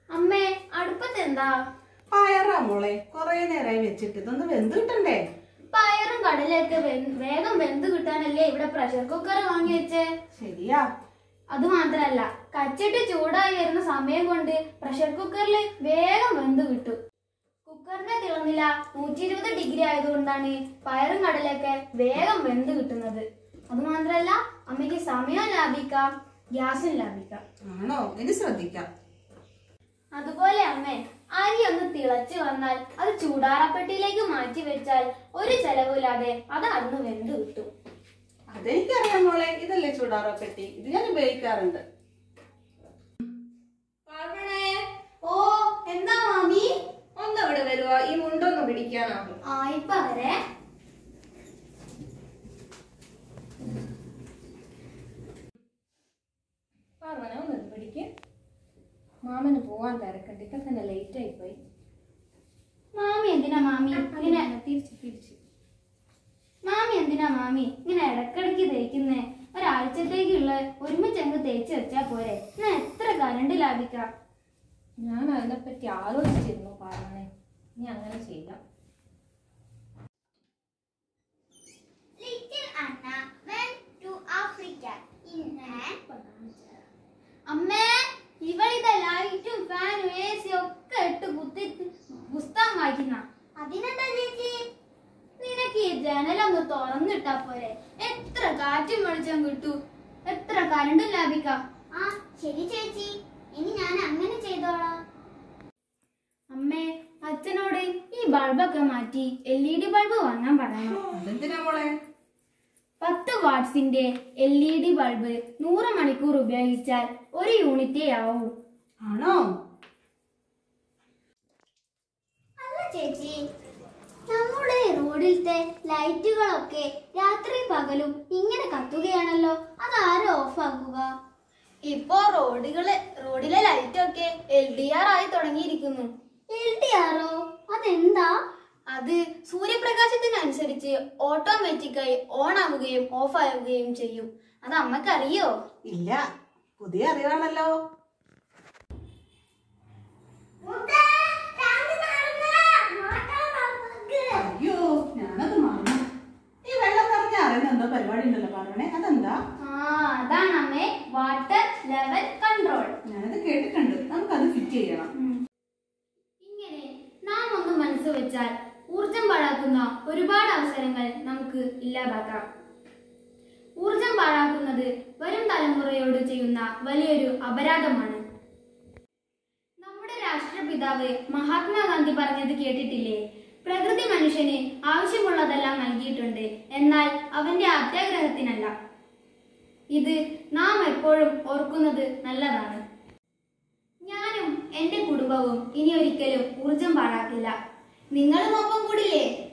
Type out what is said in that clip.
അമ്മേ അടുപ്പത്ത് എന്താ പയറാ മോളെ കൊറേ നേരമായി വെച്ചിട്ട് ഇതൊന്ന് വെന്ത് കിട്ടണ്ടേ പയറും കടലയൊക്കെ വെ- വേഗം വെന്ത് കിട്ടാനല്ലേ ഇവിടെ പ്രഷർ കുക്കർ വാങ്ങി വെച്ചേ ശരിയാ അത് മാത്രല്ല കച്ചിട്ട് ചൂടായി വരുന്ന സമയം കൊണ്ട് പ്രഷർ കുക്കറിൽ വേഗം വെന്ത് കിട്ടും കുക്കറിന്റെ തിളനില നൂറ്റി ഇരുപത് ഡിഗ്രി ആയതുകൊണ്ടാണ് പയറും കടലൊക്കെ വേഗം വെന്ത് കിട്ടുന്നത് അത് മാത്രല്ല അമ്മയ്ക്ക് സമയം ലാഭിക്കാം ഗ്യാസും ലാഭിക്കാം ആണോ ഇനി ശ്രദ്ധിക്കാം അതുപോലെ അമ്മേ അരി ഒന്ന് തിളച്ചു വന്നാൽ അത് ചൂടാറപ്പെട്ടിയിലേക്ക് മാറ്റി വെച്ചാൽ ഒരു ചെലവില്ലാതെ അത് അന്ന് വെന്ത് കിട്ടും അതെനിക്കറിയാം മോളെ ഇതല്ലേ ചൂടാറോ പെട്ടി ഇത് ഞാൻ ഉപയോഗിക്കാറുണ്ട് ഓ എന്താ മാമി ഒന്ന് ഇവിടെ വരുവോ ഈ മുണ്ടൊന്ന് പിടിക്കാനോ ആ ഇപ്പൊ വരെ അങ്ങനെ ഒന്ന് പിടിക്ക് മാമന് പോവാൻ തിരക്കണ്ട് ഇപ്പൊ തന്നെ ലേറ്റ് ആയി പോയി മാമി എന്തിനാ മാമി ഇങ്ങനെ തിരിച്ച് തിരിച്ച് മാമി എന്തിനാ മാമി ഇങ്ങനെ ഇടക്കിടക്ക് തേക്കുന്നേ ഒരാഴ്ചത്തേക്കുള്ള ഒരുമിച്ച് അങ്ങ് തേച്ച് വെച്ചാ പോരെ എന്നാ എത്ര കരണ്ട് ലാഭിക്കാം ഞാൻ അതിനെപ്പറ്റി ആലോചിച്ചിരുന്നു പറഞ്ഞേ ഇനി അങ്ങനെ ചെയ്യാം Little Anna went to Africa in an അമ്മേ ഇവളിത് ലൈറ്റും ഫാനും എ സി ഒക്കെ ഇട്ട് കുത്തി പുസ്തകം വായിക്കുന്ന അതിനെന്താ ചേച്ചി നിനക്ക് ഈ ജനലൊന്ന് തുറന്നിട്ടാ പോരെ എത്ര കാറ്റും വെളിച്ചം കിട്ടൂ എത്ര കരണ്ടും ലാഭിക്കാം ആ ശരി ചേച്ചി ഇനി ഞാൻ അങ്ങനെ ചെയ്തോളാം അമ്മേ അച്ഛനോട് ഈ ബൾബൊക്കെ മാറ്റി എൽ ഇ ഡി ബൾബ് വാങ്ങാൻ പറയണം അതെന്തിനാ മോളെ പത്ത് വാട്ട്സിന്റെ എൽ ഇ ഡി ബൾബ് നൂറ് മണിക്കൂർ ഉപയോഗിച്ചാൽ ഒരു യൂണിറ്റേ ആവൂ ആണോ അല്ല ചേച്ചി നമ്മുടെ റോഡിലത്തെ ലൈറ്റുകളൊക്കെ രാത്രി പകലും ഇങ്ങനെ കത്തുകയാണല്ലോ അതാരും ഓഫ് ആക്കുക ഇപ്പോ റോഡുകള് റോഡിലെ ലൈറ്റ് ഒക്കെ എൽ ഡി ആർ ആയി തുടങ്ങിയിരിക്കുന്നു എൽ ടി ആറോ അതെന്താ അത് സൂര്യപ്രകാശത്തിനനുസരിച്ച് ഓട്ടോമാറ്റിക്കായി ഓൺ ആവുകയും ഓഫ് ആവുകയും ചെയ്യും അത് അമ്മക്കറിയോ ഇല്ല പുതിയ അറിവാണല്ലോ അയ്യോ ഞാനത് മറന്നു ഈ വെള്ളം നിറഞ്ഞ അറിയുന്ന എന്തോ പരിപാടി ഉണ്ടല്ലോ പറഞ്ഞേ അതെന്താ ആ അതാണ് അമ്മേ വാട്ടർ ലെവൽ കൺട്രോൾ ഞാനത് കേട്ടിട്ടുണ്ട് നമുക്കത് ഫിറ്റ് ചെയ്യണം ഇങ്ങനെ നാം ഒന്ന് മനസ്സ് വെച്ചാൽ ഊർജം പാഴാക്കുന്ന ഒരുപാട് അവസരങ്ങൾ നമുക്ക് ഇല്ലാതാക്കാം ഊർജം പാഴാക്കുന്നത് വരും തലമുറയോട് ചെയ്യുന്ന വലിയൊരു അപരാധമാണ് നമ്മുടെ രാഷ്ട്രപിതാവ് മഹാത്മാഗാന്ധി പറഞ്ഞത് കേട്ടിട്ടില്ലേ പ്രകൃതി മനുഷ്യന് ആവശ്യമുള്ളതെല്ലാം നൽകിയിട്ടുണ്ട് എന്നാൽ അവന്റെ അത്യാഗ്രഹത്തിനല്ല ഇത് നാം എപ്പോഴും ഓർക്കുന്നത് നല്ലതാണ് ഞാനും എന്റെ കുടുംബവും ഇനി ഒരിക്കലും ഊർജം പാഴാക്കില്ല നിങ്ങളും ഒപ്പം കൂടില്ലേ